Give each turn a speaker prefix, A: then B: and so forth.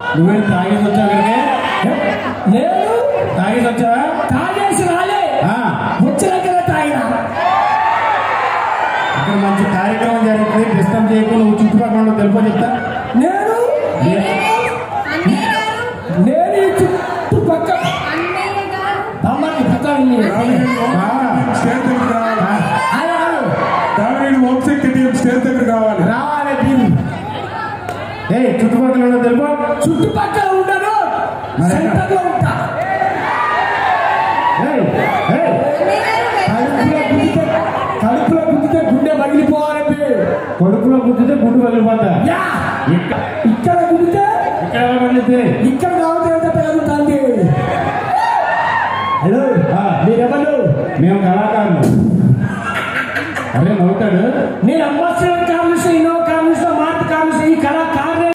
A: నువ్వేం తాగేసి వచ్చావు ఇక్కడికి
B: లేదు
A: తాగేసి వచ్చావా
B: తాగేసి రాలే
A: ఆ,
B: వచ్చినాకనే తాగినా
A: ఇక్కడ మంచి కార్యక్రమం జరుగుతుంది డిస్టర్బ్ చేయకుండా నువ్వు చుట్టుపక్కల వాళ్ళకి తెలుపో చెప్తా
B: నేను
C: అన్నయ్య గారు
B: నేను ఈ చుట్టుపక్కల
C: అన్నయ్య గారు
B: తమ్మని పుట్టాలి
A: ఆ,
D: స్టేట్ దగ్గర రావాలి
B: ఆయన
D: దాని వంశక్తి టీం స్టేట్ దగ్గర కావాలి
B: రావాలి దీన్ని
A: ఏయ్ చుట్టుపక్కల వాళ్ళకి తెలుపో
B: చుట్టుపక్కల ఉండను
A: మరి
B: సెంటర్లో ఉంటా
A: ఏయ్, ఏయ్,
C: అన్నయ్య గారు
B: కడుపులో గుద్దితే కడుపులో గుద్దితే గుండె పగిలిపోవాలండి
A: కొడుకులో గుద్దితే గుడ్డు పగిలిపోతా
B: యా
A: ఇక్కడ